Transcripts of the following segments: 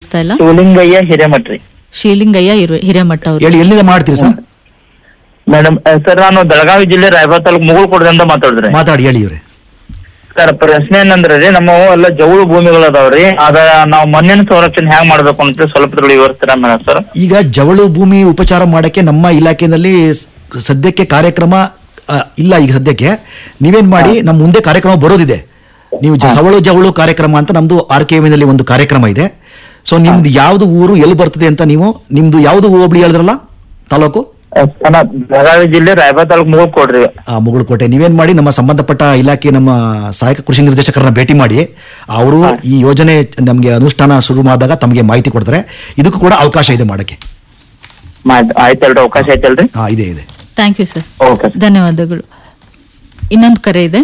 ಕೇಳಿಸ್ತಾ ಇಲ್ಲ ಶಿವಲಿಂಗಯ್ಯ ಹಿರೇಮಠ್ರಿ ಶಿವಲಿಂಗಯ್ಯ ಹಿರ- ಹಿರೇಮಠ ಅವರು ಹೇಳಿ ಎಲ್ಲಿಂದ ಮಾಡ್ತೀರಿ ಸರ್ ಮೇಡಮ್ ಸರ್ ನಾನು ಬೆಳಗಾವಿ ಜಿಲ್ಲೆ ರಾಯಬಾಗ್ ತಾಲೂಕು ಮುಗುಳ್ಕೋಟದಿಂದ ಮಾತಾಡಿದ್ರಿ ಮಾತಾಡಿ ಹೇಳಿ ಇವ್ರೆ ಸರ್ ಪ್ರಶ್ನೆ ಏನಂದ್ರೆ ರೀ ನಮ್ಮ ಎಲ್ಲ ಜೌಳು ಭೂಮಿಗಳು ಅದಾವ್ರಿ ಅದ ನಾವು ಮಣ್ಣಿನ ಸಂರಕ್ಷಣೆ ಹೆಂಗ್ ಮಾಡ್ಬೇಕು ಅಂತ ಸ್ವಲ್ಪ ಇದ್ರಲ್ಲಿ ವಿವರಿಸ್ತೀರಾ ಮೇಡಮ್ ಸರ್ ಈಗ ಜವಳು ಭೂಮಿ ಉಪಚಾರ ಮಾಡಕ್ಕೆ ನಮ್ಮ ಇಲಾಖೆಯಲ್ಲಿ ಸ್- ಸದ್ಯಕ್ಕೆ ಕಾರ್ಯಕ್ರಮ ಆ, ಇಲ್ಲ ಈಗ ಸದ್ಯಕ್ಕೆ ನೀವೇನ್ ಮಾಡಿ ನಮ್ಮ ಮುಂದೆ ಕಾರ್ಯಕ್ರಮ ಬರೋದಿದೆ ನೀವು ಜ- ಸವಳು ಜವಳು ಕಾರ್ಯಕ್ರಮ ಅಂತ ನಮ್ದು ಆರ್ ಕೆ ನಲ್ಲಿ ಒಂದು ಕಾರ್ಯಕ್ರಮ ಇದೆ ಸೊ ನಿಮ್ದು ಯಾವ್ದು ಊರು ಎಲ್ಲಿ ಬರ್ತದೆ ಅಂತ ನೀವು ನಿಮ್ದು ಯಾವ್ದು ಹೋಬಳಿ ಹೇಳಿದ್ರಲ್ಲ ತಾಲೂಕು ಸರ್, ನಾ ಬೆಳಗಾವಿ ಜಿಲ್ಲೆ ರಾಯಬಾಗ್ ತಾಲೂಕು ಮುಗುಳ್ಕೋಟ್ರಿ ಆ ಮುಗುಳುಕೋಟೆ ನೀವೇನ್ ಮಾಡಿ ನಮ್ಮ ಸಂಬಂಧಪಟ್ಟ ಇಲಾಖೆ ನಮ್ಮ ಸಹಾಯಕ ಕೃಷಿ ನಿರ್ದೇಶಕರನ್ನ ಭೇಟಿ ಮಾಡಿ ಅವರು ಈ ಯೋಜನೆ ನಮಗೆ ಅನುಷ್ಠಾನ ಶುರು ಮಾಡಿದಾಗ ತಮಗೆ ಮಾಹಿತಿ ಕೊಡ್ತಾರೆ ಇದಕ್ಕೂ ಕೂಡ ಅವಕಾಶ ಇದೆ ಮಾಡಕ್ಕೆ ಆಯ್ತಲ್ರಿ ಅವಕಾಶ ಆಯ್ತಲ್ರಿ ಹಾ ಇದೆ ಇದೆ ಥ್ಯಾಂಕ್ ಯು ಸರ್ ಓಕೆ ಧನ್ಯವಾದಗಳು ಇನ್ನೊಂದು ಕರೆ ಇದೆ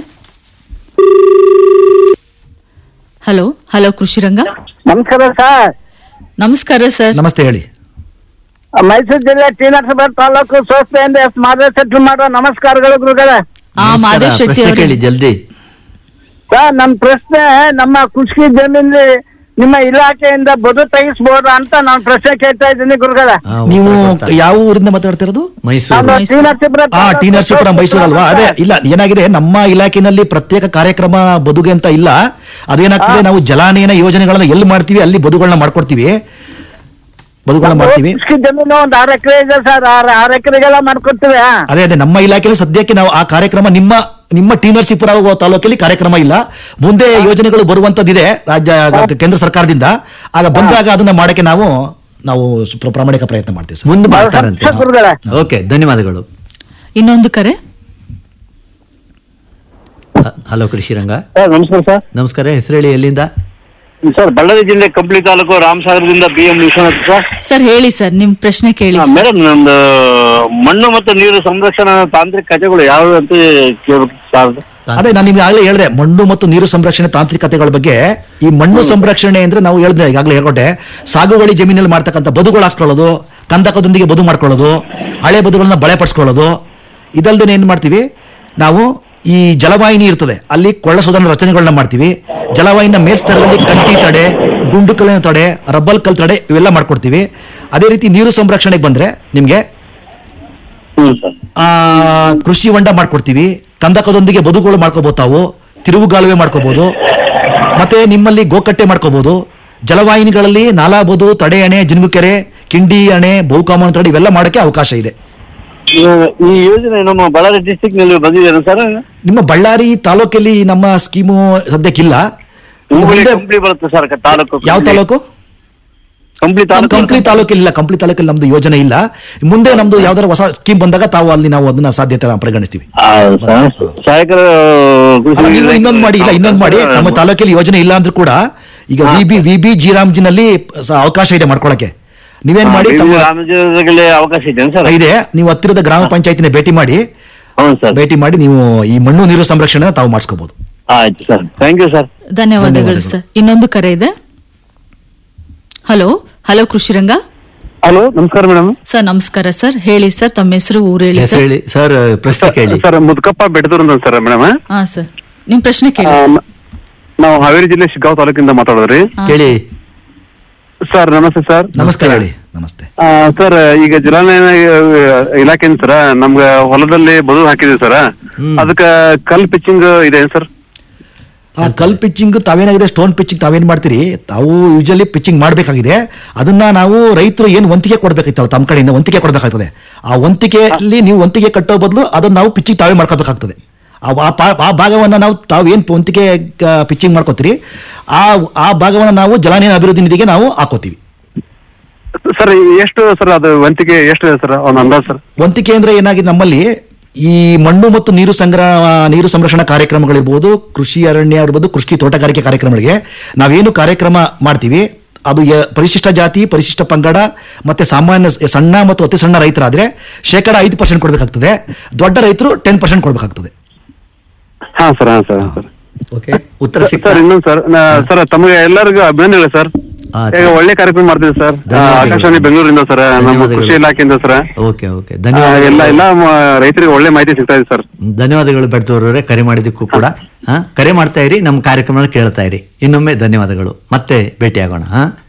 ಹಲೋ ಹಲೋ ಕೃಷಿರಂಗ ನಮಸ್ಕಾರ ಸರ್ ನಮಸ್ಕಾರ ಸರ್ ನಮಸ್ತೆ ಹೇಳಿ ಮೈಸೂರು ಜಿಲ್ಲೆ ಟಿ ನರಸೀಪುರ ತಾಲೂಕು ಸಂಸ್ಥೆಯಿಂದ ಎಸ್ ಮಾಧವ ಶೆಟ್ಟಿ ಮಾಡೋ ನಮಸ್ಕಾರಗಳು ಗುರುಗಳೇ ಆ ಮಾದೇವ್ ಶೆಟ್ಟಿ ಪ್ರಶ್ನೆ ಅವರು ಕೇಳಿ ಜಲ್ದಿ ಸರ್ ನಮ್ಮ ಪ್ರಶ್ನೆ ನಮ್ಮ ಕೃಷಿ ಜಮೀನಲ್ಲಿ ನಿಮ್ಮ ಇಲಾಖೆಯಿಂದ ಬದು ತೆಗಿಸ್ಬೋದಾ ಅಂತ ನಾನು ಪ್ರಶ್ನೆ ಕೇಳ್ತಾ ಇದ್ದೀನಿ ಗುರುಗಳೇ ಹಾ, ನೀವು ಉತ್ತರ ಕೊಡ್ತಾರೆ. ಯಾವ ಊರಿಂದ ಮಾತಾಡ್ತಿರೋದು ಮೈಸೂರು ನಾನು ಟಿ ನರಸೀಪುರ ಆ ತಾಲೂಕು ಟಿ ನರಸೀಪುರ ಮೈಸೂರು ಅಲ್ವಾ ಅದೇ ಇಲ್ಲ ಏನಾಗಿದೆ ನಮ್ಮ ಇಲಾಖೆನಲ್ಲಿ ಪ್ರತ್ಯೇಕ ಕಾರ್ಯಕ್ರಮ ಬದುಗೆ ಅಂತ ಇಲ್ಲ ಅದೇನಾಗ್ತದೆ ನಾವು ಜಲಾನಯನ ಯೋಜನೆಗಳನ್ನ ಎಲ್ಲಿ ಮಾಡ್ತೀವಿ ಅಲ್ಲಿ ಬದುಗಳನ್ನ ಮಾಡ್ಕೊಡ್ತೀವಿ ಬದುಗಳನ್ನ ಮಾಡ್ತೀವಿ ಕೃಷಿ ಜಮೀನು ಒಂದು ಆರು ಎಕರೆ ಇದೆ ಸರ್ ಆರು ಆರು ಎಕರೆಗೆಲ್ಲ ಮಾಡ್ಕೊಡ್ತೀವಿ ಆ? ಅದೇ ಅದೇ ನಮ್ಮ ಇಲಾಖೆಯಲ್ಲಿ ಸದ್ಯಕ್ಕೆ ನಾವು ಆ ಕಾರ್ಯಕ್ರಮ ನಿಮ್ಮ ನಿಮ್ಮ ಟಿ ನರಸೀಪುರ ತಾಲೂಕಲ್ಲಿ ಕಾರ್ಯಕ್ರಮ ಇಲ್ಲ ಮುಂದೆ ಯೋಜನೆಗಳು ಬರುವಂತದ್ದಿದೆ ರಾಜ್ಯ ಕೇಂದ್ರ ಸರ್ಕಾರದಿಂದ ಆಗ ಬಂದಾಗ ಅದನ್ನ ಮಾಡಕ್ಕೆ ನಾವು ನಾವು ಪ್ರ- ಪ್ರಾಮಾಣಿಕ ಪ್ರಯತ್ನ ಮಾಡ್ತೀವಿ ಸರ್ ಮುಂದೆ ಬಹಳ ಮಾಡ್ತಾರಂತೆ ಸಂತೋಷ ಗುರುಗಳೇ ಓಕೆ ಧನ್ಯವಾದಗಳು ಇನ್ನೊಂದು ಕರೆ ಹ- ಹಲೋ ಕೃಷಿರಂಗ ಸರ್ ನಮಸ್ಕಾರ ಸರ್ ನಮಸ್ಕಾರ ಹೆಸರು ಹೇಳಿ ಎಲ್ಲಿಂದ ಸರ್ ಬಳ್ಳಾರಿ ಜಿಲ್ಲೆ ಕಂಪ್ಲಿ ತಾಲೂಕು ರಾಮಸಾಗರದಿಂದ B M Vishwanath sir sir ಹೇಳಿ ಸರ್ ನಿಮ್ ಪ್ರಶ್ನೆ ಕೇಳಿ ಸರ್. ಮೇಡಮ್ ನಮ್ದು ಮಣ್ಣು ಮತ್ತು ನೀರು ಸಂರಕ್ಷಣಾ ತಾಂತ್ರಿಕ ಕಥೆಗಳು ಯಾವ್ದು ಅಂತ ಕೇಳ್ಬೇಕು ಸರ್ ಅದೇ ನಾನು ನಿಮ್ಗೆ ಆಗಲೇ ಹೇಳಿದೆ ಮಣ್ಣು ಮತ್ತು ನೀರು ಸಂರಕ್ಷಣೆ ತಾಂತ್ರಿಕತೆಗಳ ಬಗ್ಗೆ ಈ ಮಣ್ಣು ಸಂರಕ್ಷಣೆ ಅಂದ್ರೆ ನಾವು ಹೇಳಿದೆ ಈಗಾಗಲೇ ಹೇಳ್ಕೊಟ್ಟೆ ಸಾಗುವಳಿ ಜಮೀನಲ್ಲಿ ಮಾಡ್ತಕ್ಕಂಥ ಬದುಗಳು ಹಾಕ್ಕೊಳ್ಳೋದು ಕಂದಕದೊಂದಿಗೆ ಬದು ಮಾಡ್ಕೊಳ್ಳೋದು ಹಳೆ ಬದುಗಳನ್ನ ಬಳೆ ಪಡಿಸ್ಕೊಳ್ಳೋದು ಇದಲ್ದೇ ಏನು ಮಾಡ್ತೀವಿ ನಾವು ಈ ಜಲವಾಹಿನಿ ಇರ್ತದೆ ಅಲ್ಲಿ ಕೊಳ್ಳ ಶೋಧನ ರಚನೆಗಳನ್ನ ಮಾಡ್ತೀವಿ ಜಲವಾಹಿನಿಯ ಮೇಲ್ಸ್ತರದಲ್ಲಿ ಕಂಟಿ ತಡೆ ಗುಂಡು ಕಲ್ಲಿನ ತಡೆ ರಬ್ಬಲ್ ಕಲ್ ತಡೆ ಇವೆಲ್ಲ ಮಾಡ್ಕೊಡ್ತೀವಿ ಅದೇ ರೀತಿ ನೀರು ಸಂರಕ್ಷಣೆಗೆ ಬಂದ್ರೆ ನಿಮಗೆ ಹ್ಞೂ ಸರ್ ಆ, ಕೃಷಿ ಹೊಂಡ ಮಾಡ್ಕೊಡ್ತೀವಿ ಕಂದಕದೊಂದಿಗೆ ಬದುಗಳು ಮಾಡ್ಕೋಬಹುದು ತಾವು ತಿರುವುಗಾಲುವೆ ಮಾಡ್ಕೋಬಹುದು ಮತ್ತೆ ನಿಮ್ಮಲ್ಲಿ ಗೋಕಟ್ಟೆ ಮಾಡ್ಕೋಬಹುದು ಜಲವಾಹಿನಿಗಳಲ್ಲಿ ನಾಲಾ ಬದು ತಡೆ ಅಣೆ ಜಿನುಗುಕೆರೆ ಕಿಂಡಿ ಅಣೆ ಬಹುಕಾಮನ ತಡೆ ಇವೆಲ್ಲ ಮಾಡೋಕ್ಕೆ ಅವಕಾಶ ಇದೆ ಈ- ಈ ಯೋಜನೆ ನಮ್ಮ ಬಳ್ಳಾರಿ ಡಿಸ್ಟಿಕ್ ನಲ್ಲಿ ಬಂದಿದೆ ಸರ್ ನಿಮ್ಮ ಬಳ್ಳಾರಿ ತಾಲೂಕಲ್ಲಿ ನಮ್ಮ ಸ್ಕೀಮು ಸದ್ಯಕ್ಕಿಲ್ಲ ಇನ್ನು ಹುಬ್ಬಳ್ಳಿ ಮುಂದೆ ಕಂಪ್ಲಿ ಬರುತ್ತೆ ಸರ್ ತಾಲೂಕು ಯಾವ ತಾಲೂಕು ಕಂಪ್ಲಿ ತಾಲೂಕು ಕಂಪ್ಲಿ ತಾಲೂಕಿಲ್ಲ ಇಲ್ಲ ಕಂಪ್ಲಿ ತಾಲೂಕಲ್ಲಿ ನಮ್ದು ಯೋಜನೆ ಇಲ್ಲ ಮುಂದೆ ನಮ್ದು ಯಾವ್ದಾರ ಹೊಸ ಸ್ಕೀಮ್ ಬಂದಾಗ ತಾವು ಅಲ್ಲಿ ನಾವು ಅದನ್ನ ಸಾಧ್ಯತೆ ನಾವು ಪರಿಗಣಿಸ್ತೀವಿ ಆ, ಸರ್. ಸಹಾಯಕರ ಕೃಷಿ ಅಲ್ಲ ನೀವು ಇನ್ನೊಂದು ಮಾಡಿ ಇಲ್ಲ ಇನ್ನೊಂದು ಮಾಡಿ ನಮ್ಮ ತಾಲೂಕಲ್ಲಿ ಯೋಜನೆ ಇಲ್ಲ ಅಂದ್ರೂ ಕೂಡ ಈಗ ವಿ ಬಿ ವಿ ಬಿ ಜಿರಾಮ್ಜಿನಲ್ಲಿ ಸ- ಅವಕಾಶ ಇದೆ ಮಾಡ್ಕೊಳಕ್ಕೆ ನೀವೇನ್ ಮಾಡಿ ಆ, ತಮ್ಮ ವಿವಿಧ ರಾಮಜನಗಳಿಗೆ ಅವಕಾಶ ಇದೆ ಸರ್ ಇದೆ ನೀವು ಹತ್ತಿರದ ಗ್ರಾಮ ಪಂಚಾಯತಿನ ಭೇಟಿ ಮಾಡಿ ಹೌದು ಸರ್ ಭೇಟಿ ಮಾಡಿ ನೀವು ಈ ಮಣ್ಣು ನೀರು ಸಂರಕ್ಷಣೆ ತಾವು ಮಾಡಿಸ್ಕೋಬಹುದು ಆಯ್ತು ಸರ್ ಥ್ಯಾಂಕ್ ಯು ಸರ್ ಧನ್ಯವಾದಗಳು ಧನ್ಯವಾದಗಳು. ಸರ್ ಇನ್ನೊಂದು ಕರೆ ಇದೆ ಹಲೋ ಹಲೋ ಕೃಷಿರಂಗ ಹಲೋ ನಮಸ್ಕಾರ ಮೇಡಮ್ ಸರ್ ನಮಸ್ಕಾರ ಸರ್ ಹೇಳಿ ಸರ್ ತಮ್ಮ ಹೆಸರು ಊರು ಹೇಳಿ ಹೆಸರು ಸರ್ ಹೇಳಿ ಸರ್ ಪ್ರಶ್ನೆ ಕೇಳಿ ಸರ್ ಮುದ್ಕಪ್ಪ ಬೆಟ್ಟದೂರಿಂದ ಸರ್ ಮೇಡಮ್ ಹಾ ಸರ್ ನಿಮ್ ಪ್ರಶ್ನೆ ಕೇಳಿ ಸರ್. ನಾವು ಹಾವೇರಿ ಜಿಲ್ಲೆ ಶಿಗ್ಗಾಂವ್ ತಾಲೂಕಿಂದ ಮಾತಾಡೋದ್ರಿ ಹಾ, ಕೇಳಿ ಸರ್ ನಮಸ್ತೆ ಸರ್ ನಮಸ್ಕಾರ ಹೇಳಿ ನಮಸ್ತೆ ಆ, ಸರ್ ಈಗ ಜಲಾನಯನ ಇಲಾಖೆಯಿಂದ ಸರ್ ನಮ್ಗ ಹೊಲದಲ್ಲಿ ಬದು ಹಾಕಿದೀವಿ ಸರ್ ಅದಕ್ಕ ಕಲ್ ಪಿಚ್ಚಿಂಗ್ ಇದೆ ಸರ್ ಆ ಕಲ್ ಪಿಚ್ಚಿಂಗ್ ತಾವೇನಾಗಿದೆ ಸ್ಟೋನ್ ಪಿಚ್ಚಿಂಗ್ ತಾವೇನ್ ಮಾಡ್ತೀರಿ ತಾವು ಯೂಶಲಿ ಪಿಚ್ಚಿಂಗ್ ಮಾಡಬೇಕಾಗಿದೆ ಅದನ್ನ ನಾವು ರೈತರು ಏನು ವಂತಿಗೆ ಕೊಡ್ಬೇಕಾಯ್ತಲ್ಲ ತಮ್ಮ ಕಡೆಯಿಂದ ವಂತಿಗೆ ಕೊಡಬೇಕಾಗ್ತದೆ ಆ ವಂತಿಗೆಯಲ್ಲಿ ನೀವು ವಂತಿಗೆ ಕಟ್ಟೋ ಬದಲು ಅದನ್ನ ನಾವು ಪಿಚ್ಚಿಂಗ್ ತಾವೇ ಮಾಡ್ಕೋಬೇಕಾಗ್ತದೆ ಆ ಆ ಪಾ- ಆ ಭಾಗವನ್ನ ನಾವು ತಾವು ಏನು ವಂತಿಗೆ ಪಿಚ್ಚಿಂಗ್ ಮಾಡ್ಕೋತೀರಿ ಆ ಆ ಭಾಗವನ್ನ ನಾವು ಜಲಾನಯನ ಅಭಿವೃದ್ಧಿ ನಿಧಿಗೆ ನಾವು ಹಾಕೋತೀವಿ ಸರ್ ಎಷ್ಟು ಸರ್ ಅದು ವಂತಿಗೆ ಎಷ್ಟು ಇದೆ ಸರ್ ಒಂದು ಅಂದಾಜ್ ಸರ್ ವಂತಿಕೆ ಅಂದ್ರೆ ಏನಾಗಿದೆ ನಮ್ಮಲ್ಲಿ ಈ ಮಣ್ಣು ಮತ್ತು ನೀರು ಸಂಗ್ರಹ ನೀರು ಸಂರಕ್ಷಣಾ ಕಾರ್ಯಕ್ರಮಗಳಿರ್ಬೋದು ಕೃಷಿ ಅರಣ್ಯ ಇರ್ಬೋದು ಕೃಷಿ ತೋಟಗಾರಿಕೆ ಕಾರ್ಯಕ್ರಮಗಳಿಗೆ ನಾವೇನು ಕಾರ್ಯಕ್ರಮ ಮಾಡ್ತೀವಿ ಅದು ಯ- ಪರಿಶಿಷ್ಟ ಜಾತಿ ಪರಿಶಿಷ್ಟ ಪಂಗಡ ಮತ್ತೆ ಸಾಮಾನ್ಯ ಸ- ಸಣ್ಣ ಮತ್ತು ಅತಿ ಸಣ್ಣ ರೈತರಾದ್ರೆ ಶೇಕಡ ಐದು ಪರ್ಸೆಂಟ್ ಕೊಡಬೇಕಾಗ್ತದೆ ದೊಡ್ಡ ರೈತರು ಟೆನ್ ಪರ್ಸೆಂಟ್ ಕೊಡಬೇಕಾಗ್ತದೆ ಹಾ ಸರ್ ಹಾ ಸರ್ ಸರ್ ಓಕೆ ಉತ್ತರ ಸಿಕ್ತ ಸರ್ ಇನ್ನೊಂದು ಸರ್ ಸರ್ ತಮಗೆ ಎಲ್ಲರಿಗೂ ಅಭಿನಂದನೆಗಳು ಸರ್ ಆ, ಈಗ ಒಳ್ಳೆ ಕಾರ್ಯಕ್ರಮ ಮಾಡ್ತೀವಿ ಸರ್ ಧನ್ಯವಾದಗಳು. ಆಕಾಶವಾಣಿ ಬೆಂಗಳೂರಿಂದ ಸರ್ ನಮ್ಮ ಧನ್ಯವಾದಗಳು. ಕೃಷಿ ಇಲಾಖೆಯಿಂದ ಸರ್ ಓಕೆ ಓಕೆ ಆ, ಧನ್ಯವಾದಗಳು ಎಲ್ಲ ಎಲ್ಲ ಮ- ರೈತರಿಗೆ ಒಳ್ಳೆ ಮಾಹಿತಿ ಸಿಗ್ತಾ ಇದೆ ಸರ್ ಧನ್ಯವಾದಗಳು ಬೆಡ್ತವ್ರವ್ರೆ ಕರೆ ಮಾಡಿದ್ದಕ್ಕೂ ಕೂಡ ಹಾ ಕರೆ ಮಾಡ್ತಾ ಇರಿ ನಮ್ಮ ಕಾರ್ಯಕ್ರಮ ಕೇಳ್ತಾ ಇರಿ ಇನ್ನೊಮ್ಮೆ ಧನ್ಯವಾದಗಳು ಮತ್ತೆ ಭೇಟಿಯಾಗೋಣ ಹಾ